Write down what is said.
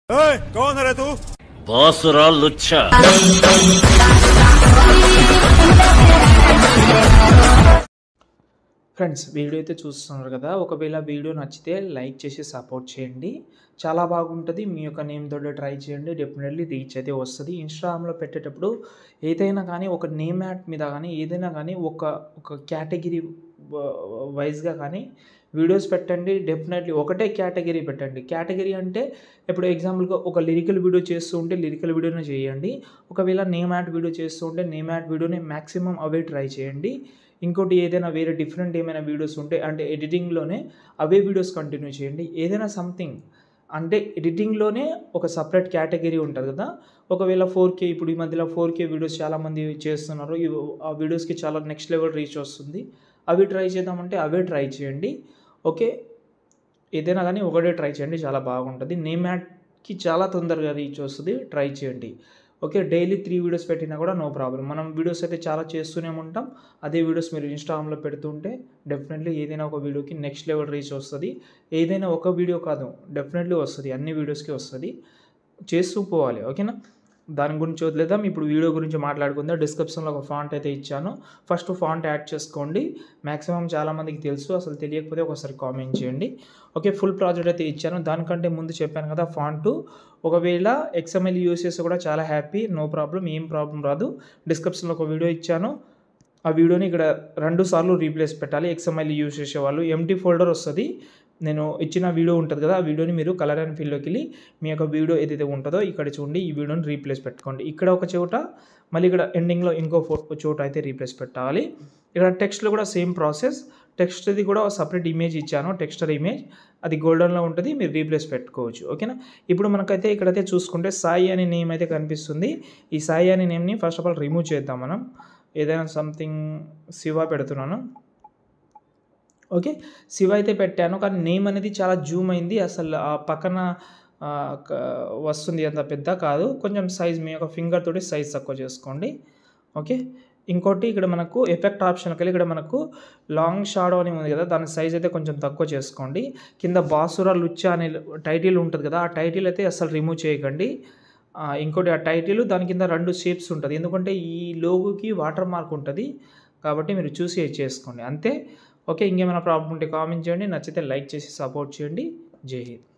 ओए, कौन है रे तू బాసురా లుచ్చా ఫ్రెండ్స్ వీడియో అయితే చూస్తున్నారు కదా ఒకవేళ వీడియో నచ్చితే లైక్ చేసి సపోర్ట్ చేయండి చాలా బాగుంటుంది మీ యొక్క నేమ్ తోటి ట్రై చేయండి డెఫినెట్లీ రీచ్ అయితే వస్తుంది ఇన్స్టాగ్రామ్లో పెట్టేటప్పుడు ఏదైనా కానీ ఒక నేమ్ యాడ్ మీద కానీ ఏదైనా కానీ ఒక ఒక కేటగిరీ వైజ్గా కానీ వీడియోస్ పెట్టండి డెఫినెట్లీ ఒకటే కేటగిరీ పెట్టండి కేటగిరీ అంటే ఇప్పుడు ఎగ్జాంపుల్గా ఒక లిరికల్ వీడియో చేస్తూ ఉంటే లిరికల్ వీడియోనే చేయండి ఒకవేళ నేమ్ యాడ్ వీడియో చేస్తూ ఉంటే నేమ్ యాడ్ వీడియోని మ్యాక్సిమం అవే ట్రై చేయండి ఇంకోటి ఏదైనా వేరే డిఫరెంట్ ఏమైనా వీడియోస్ ఉంటే అంటే ఎడిటింగ్లోనే అవే వీడియోస్ కంటిన్యూ చేయండి ఏదైనా సంథింగ్ అంటే ఎడిటింగ్లోనే ఒక సపరేట్ కేటగిరీ ఉంటుంది కదా ఒకవేళ ఫోర్ కే ఇప్పుడు ఈ మధ్యలో ఫోర్ కే వీడియోస్ చాలామంది చేస్తున్నారు ఇవి ఆ వీడియోస్కి చాలా నెక్స్ట్ లెవెల్ రీచ్ వస్తుంది అవి ట్రై చేద్దామంటే అవే ట్రై చేయండి ఓకే ఏదైనా కానీ ఒకటే ట్రై చేయండి చాలా బాగుంటుంది నేమ్ యాడ్కి చాలా తొందరగా రీచ్ వస్తుంది ట్రై చేయండి ఓకే డైలీ త్రీ వీడియోస్ పెట్టినా కూడా నో ప్రాబ్లం మనం వీడియోస్ అయితే చాలా చేస్తూనే ఉంటాం అదే వీడియోస్ మీరు ఇన్స్టాగ్రామ్లో పెడుతుంటే డెఫినెట్లీ ఏదైనా ఒక వీడియోకి నెక్స్ట్ లెవెల్ రీచ్ వస్తుంది ఏదైనా ఒక వీడియో కాదు డెఫినెట్లీ వస్తుంది అన్ని వీడియోస్కి వస్తుంది చేస్తూ పోవాలి ఓకేనా దాని గురించి వదిలేద్దాం ఇప్పుడు వీడియో గురించి మాట్లాడుకుందాం డిస్క్రిప్షన్లో ఒక ఫాంట్ అయితే ఇచ్చాను ఫస్ట్ ఫాంట్ యాడ్ చేసుకోండి మ్యాక్సిమం చాలామందికి తెలుసు అసలు తెలియకపోతే ఒకసారి కామెంట్ చేయండి ఓకే ఫుల్ ప్రాజెక్ట్ అయితే ఇచ్చాను దానికంటే ముందు చెప్పాను కదా ఫాంట్ ఒకవేళ ఎక్స్ఎంఎల్ యూస్ చేస్తే కూడా చాలా హ్యాపీ నో ప్రాబ్లం ఏం ప్రాబ్లం రాదు డిస్క్రిప్షన్లో ఒక వీడియో ఇచ్చాను ఆ వీడియోని ఇక్కడ రెండు సార్లు రీప్లేస్ పెట్టాలి ఎక్స్ఎంఎల్ యూస్ చేసేవాళ్ళు ఎంటీ ఫోల్డర్ వస్తుంది నేను ఇచ్చిన వీడియో ఉంటుంది కదా ఆ వీడియోని మీరు కలర్ అండ్ ఫీల్డ్లోకి వెళ్ళి మీ యొక్క వీడియో ఏదైతే ఉంటుందో ఇక్కడ చూడండి ఈ వీడియోని రీప్లేస్ పెట్టుకోండి ఇక్కడ ఒక చోట మళ్ళీ ఇక్కడ ఎండింగ్లో ఇంకో ఫో చోట అయితే రీప్లేస్ పెట్టాలి ఇక్కడ టెక్స్ట్లో కూడా సేమ్ ప్రాసెస్ టెక్స్ట్ది కూడా సపరేట్ ఇమేజ్ ఇచ్చాను టెక్స్టర్ ఇమేజ్ అది గోల్డెన్లో ఉంటుంది మీరు రీప్లేస్ పెట్టుకోవచ్చు ఓకేనా ఇప్పుడు మనకైతే ఇక్కడైతే చూసుకుంటే సాయి అనే నేమ్ అయితే కనిపిస్తుంది ఈ సాయి అనే నేమ్ని ఫస్ట్ ఆఫ్ ఆల్ రిమూవ్ చేద్దాం మనం ఏదైనా సంథింగ్ శివ పెడుతున్నాను ఓకే శివ అయితే పెట్టాను కానీ నేమ్ అనేది చాలా జూమ్ అయింది అసలు ఆ పక్కన ఆ, క- వస్తుంది అంత పెద్ద కాదు కొంచెం సైజ్ మీ యొక్క ఫింగర్ తోటి సైజ్ తక్కువ చేసుకోండి ఓకే ఇంకోటి ఇక్కడ మనకు ఎఫెక్ట్ ఆప్షన్కి వెళ్ళి ఇక్కడ మనకు లాంగ్ షాడో అని ఉంది కదా దాని సైజ్ అయితే కొంచెం తక్కువ చేసుకోండి కింద బాసురా లుచ్చా అనే టైటిల్ ఉంటుంది కదా ఆ టైటిల్ అయితే అసలు రిమూవ్ చేయకండి ఆ, ఇంకోటి ఆ టైటిల్ దాని కింద రెండు షేప్స్ ఉంటుంది ఎందుకంటే ఈ లోగోకి వాటర్ మార్క్ ఉంటుంది కాబట్టి మీరు చూసి ఇది చేసుకోండి అంతే ఓకే ఇంకేమైనా ప్రాబ్లం ఉంటే కామెంట్ చేయండి నచ్చితే లైక్ చేసి సపోర్ట్ చేయండి జై హింద్